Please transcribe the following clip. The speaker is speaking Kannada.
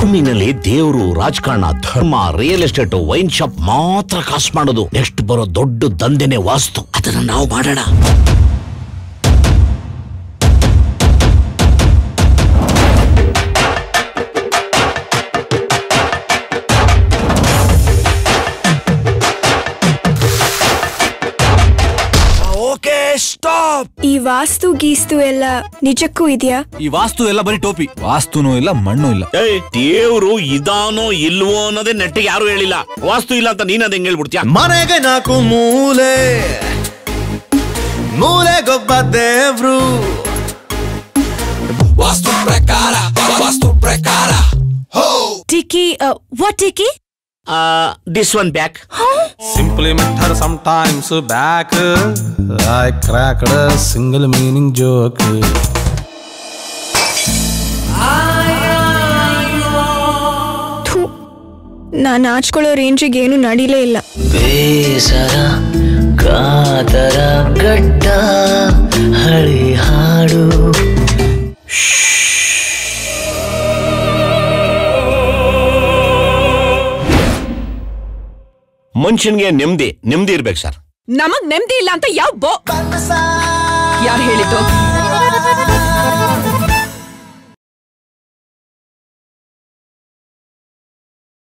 ಭೂಮಿನಲ್ಲಿ ದೇವರು ರಾಜಕಾರಣ ಧರ್ಮ ರಿಯಲ್ ಎಸ್ಟೇಟ್ ವೈನ್ ಶಾಪ್ ಮಾತ್ರ ಕಾಸು ಮಾಡೋದು ನೆಕ್ಸ್ಟ್ ಬರೋ ದೊಡ್ಡ ದಂಧೆನೆ ವಾಸ್ತು ಅದನ್ನ ನಾವು ಮಾಡೋಣ ಓಕೆ ಸ್ಟಾಪ್ ಈ ವಾಸ್ತು ಗೀಸ್ತು ಎಲ್ಲ ನಿಜಕ್ಕೂ ಇದೆಯಾ ಈ ವಾಸ್ತು ಎಲ್ಲ ಬರೀ ಟೋಪಿ ವಾಸ್ತುನೂ ಇಲ್ಲ ಮಣ್ಣು ಇಲ್ಲ ಏಯ್ ದೇವ್ರು ಇದಾನೋ ಇಲ್ವೋ ಅನ್ನೋದೇ ನೆಟ್ಟಿಗೆ ಯಾರು ಹೇಳಿಲ್ಲ ವಾಸ್ತು ಇಲ್ಲ ಅಂತ ನೀನ್ ಅದ್ ಹೆಂಗ್ ಹೇಳ್ಬಿಡ್ತೀಯ ಮನೆಗೆ ನಾಲ್ಕು ಮೂಲೆ ಮೂಲೆಗೊಬ್ಬ ದೇವ್ರು ಟಿಕಿ ವಾಟ್ ಟಿಕಿ this one back Simply matter sometimes back. I cracked a single meaning joke. ಥು ನಾನು ನಾಚ್ಕೊಳ್ಳೋ ರೇಂಜಿಗೆ ಏನು ನಡೀಲೇ ಇಲ್ಲ ಬೇಸರ ಕಾತರ ಗಡ್ಡ ಹಳಿ ಹಾಡು ಮನುಷ್ಯನ್ಗೆ ನೆಮ್ಮದಿ ನೆಮ್ಮದಿ ಇರ್ಬೇಕು ಸರ್ ನಮಗ್ ನೆಮ್ಮದಿ ಇಲ್ಲ ಅಂತ ಯಾವ ಬೋ ಯಾರು ಹೇಳಿದ್ದು